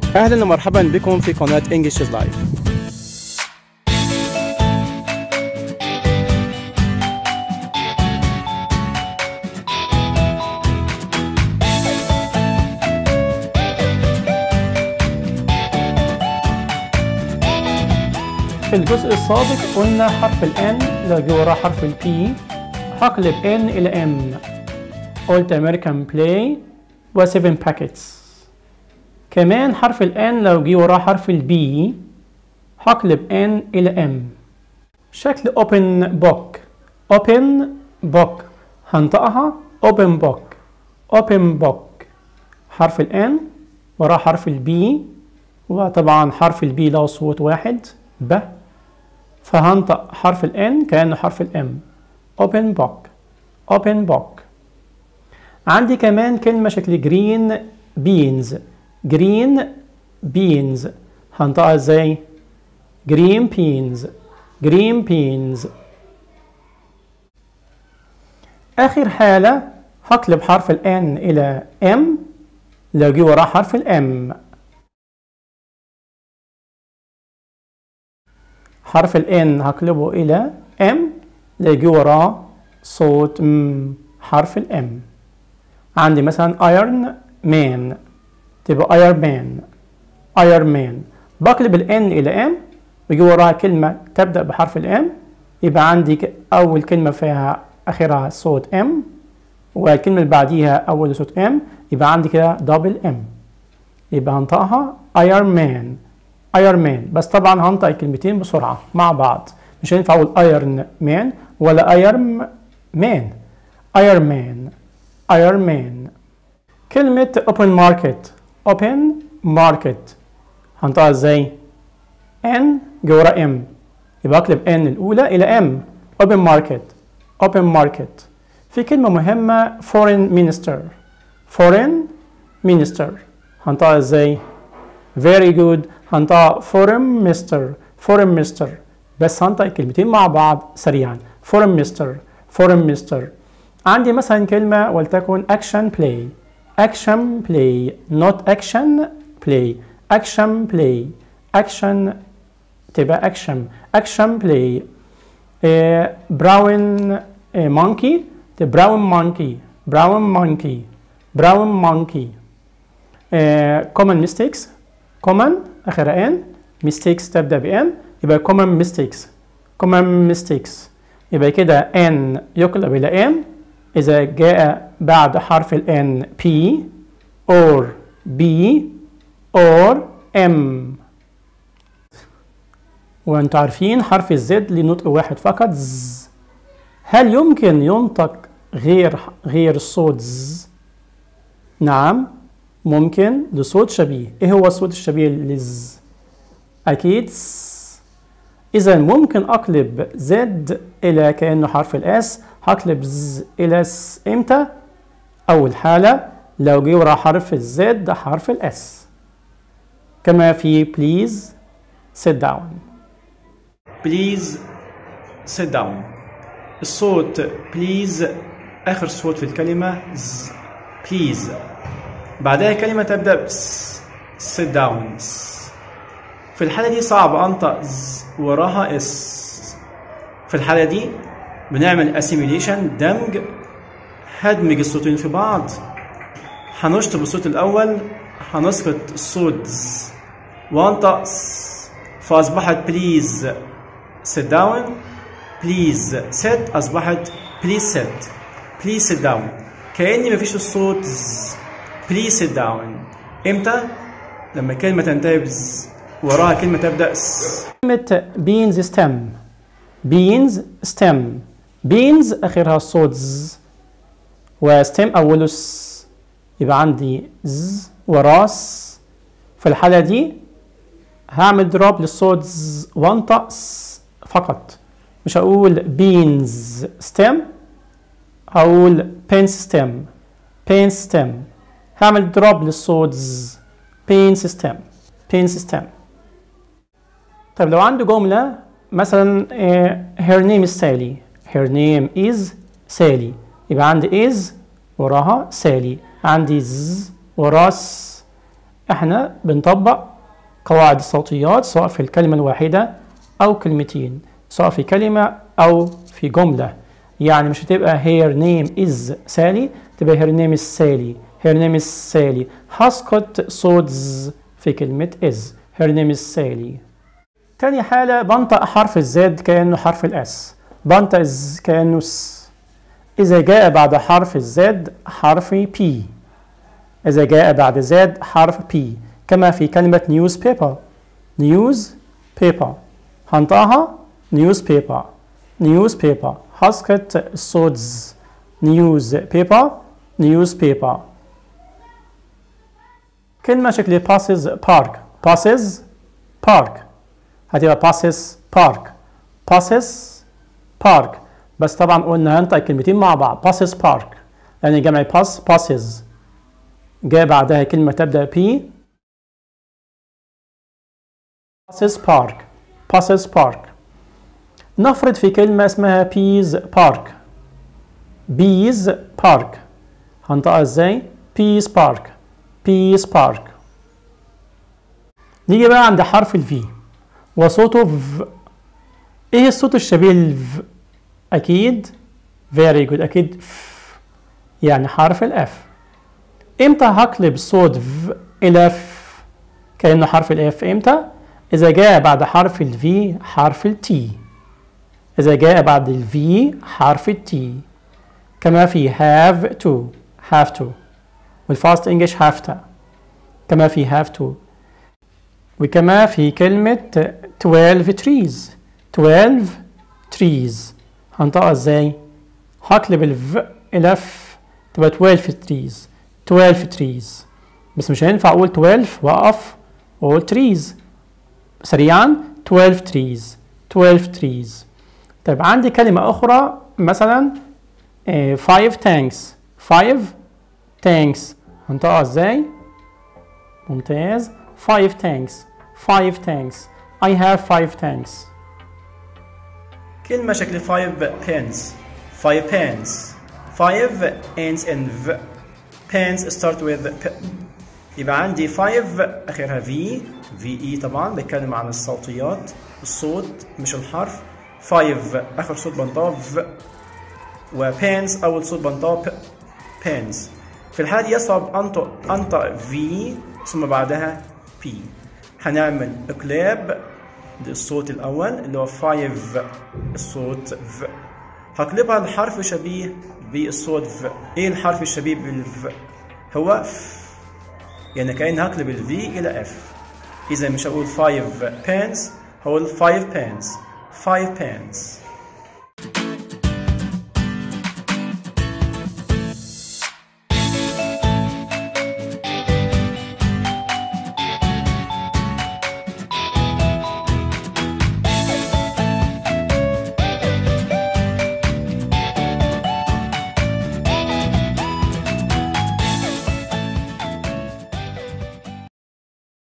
اهلا ومرحبا بكم في قناه انجلش لايف في الجزء السابق قلنا حرف ال N لو جه وراه حرف ال P هقلب N إلى M قلت American Play و 7 packets كمان حرف ال N لو جه وراه حرف ال B هقلب N إلى M شكل open book open book هنطقها open book open book حرف ال N وراه حرف ال B وطبعا حرف ال B له صوت واحد ب فهنطق حرف ال N كأنه حرف ال M open book open book عندي كمان كلمة شكل green beans green beans هنطقها ازاي green beans green beans آخر حالة هقلب حرف ال N إلى M لو جه وراه حرف ال M حرف ال N هقلبه إلى M ليجي وراه صوت م حرف ال M عندي مثلا iron man تبقى iron man iron man بقلب ال N إلى M ويجي وراها كلمة تبدأ بحرف ال M يبقى عندي أول كلمة فيها آخرها صوت M والكلمة اللي بعديها أول صوت M يبقى عندي كده دبل M يبقى هنطقها iron man ايرون مان بس طبعا هنطق الكلمتين بسرعه مع بعض مش هينفع اقول ايرون مان ولا ايرون مان ايرون مان ايرون مان كلمه اوبن ماركت اوبن ماركت هنطقها ازاي ان جورا ام يبقى اقلب ان الاولى الى ام اوبن ماركت اوبن ماركت في كلمه مهمه فورين مينستر فورين مينستر هنطقها ازاي very good هنطق فورم مستر فورم مستر بس هنطق الكلمتين مع بعض سريعا فورم مستر فورم مستر عندي مثلا كلمة ولتكن action play action play not action play action play action تبقى action action play uh, brown uh, monkey the brown monkey brown monkey brown monkey uh, common mistakes common آخرها ان mistakes تبدأ بان يبقى common mistakes common mistakes يبقى كده ان يقلب إلى ان إذا جاء بعد حرف ال n p or b or m وانتوا عارفين حرف الزد ليه نطق واحد فقط ز هل يمكن ينطق غير غير الصوت ز نعم ممكن لصوت شبيه ايه هو الصوت الشبيه للز اكيد س اذا ممكن اقلب زد الى كانه حرف الاس هقلب ز الى س امتى اول حاله لو جه ورا حرف الزد حرف الاس كما في please sit down please sit down الصوت please اخر صوت في الكلمه ز please بعدها كلمة تبدأ بس sit down في الحالة دي صعب أنطق ز وراها اس في الحالة دي بنعمل assimilation دمج هدمج الصوتين في بعض هنشطب الصوت الأول هنسقط الصوت ز وأنطق س فأصبحت please sit down please sit أصبحت please sit please sit down كأني مفيش الصوت ز please sit down امتى لما كلمة تنتهي بز وراها كلمة تبدأ س كلمة beans stem beans stem beans آخرها الصوت ز وستيم أوله س يبقى عندي ز وراس في الحالة دي هعمل دروب للصوت ز وانطق س فقط مش هقول beans stem هقول pens stem pens stem هعمل دروب للصوت ز بين سيستم بين سيستم طيب لو عنده جملة مثلا uh, her name is Sally her name is Sally يبقى عندي is وراها سالي عندي ز وراس احنا بنطبق قواعد الصوتيات سواء في الكلمة الواحدة أو كلمتين سواء في كلمة أو في جملة يعني مش هتبقى her name is سالي تبقى her name is سالي her name is سالي هسقط صوت ز في كلمة is her name is سالي تاني حالة بنطق حرف الزد كأنه حرف الاس بنطق ز كأنه س إذا جاء بعد حرف الزد حرف P إذا جاء بعد زد حرف P كما في كلمة newspaper newspaper هنطقها newspaper newspaper هسقط الصوت ز newspaper newspaper كلمة شكل passes park passes park هتبقى passes park passes park بس طبعا قلنا هنطق الكلمتين مع بعض passes park لأن جمع pass passes جاء بعدها كلمة تبدأ P passes park passes park نفرض في كلمة اسمها peas park bees park هنطقها ازاي؟ peas park peas park نيجي بقى عند حرف الفي وصوته في ايه الصوت الشبيه للف اكيد very good اكيد ف يعني حرف الاف امتى هقلب صوت ف الى ف كانه حرف الاف امتى اذا جاء بعد حرف الفي حرف التي اذا جاء بعد الفي حرف التي كما في have to have to والفاست انجلش have to كما في have to وكما في كلمة 12 trees 12 trees هنطقها ازاي؟ هقلب الف الى ف تبقى 12 trees 12 trees بس مش هينفع اقول 12 واقف واقول trees سريعا 12 trees 12 trees طيب عندي كلمة أخرى مثلا 5 tanks 5 tanks هنطقها ازاي؟ ممتاز 5 tanks 5 tanks I have 5 tanks كلمة شكل 5 pens 5 pens 5 ends in v pens start with p يبقى عندي 5 اخرها v v e طبعا بتكلم عن الصوتيات الصوت مش الحرف 5 اخر صوت بنطقه v و pens اول صوت بنطقه p pens في الحالة دي يصعب انطق انطق v ثم بعدها p هنعمل اقلاب للصوت الأول اللي هو 5 الصوت ف هقلبها لحرف شبيه بالصوت ف إيه الحرف الشبيه بالف؟ هو ف يعني كأني هقلب الفي إلى اف إذا مش هقول 5 pens هقول 5 pens 5 pens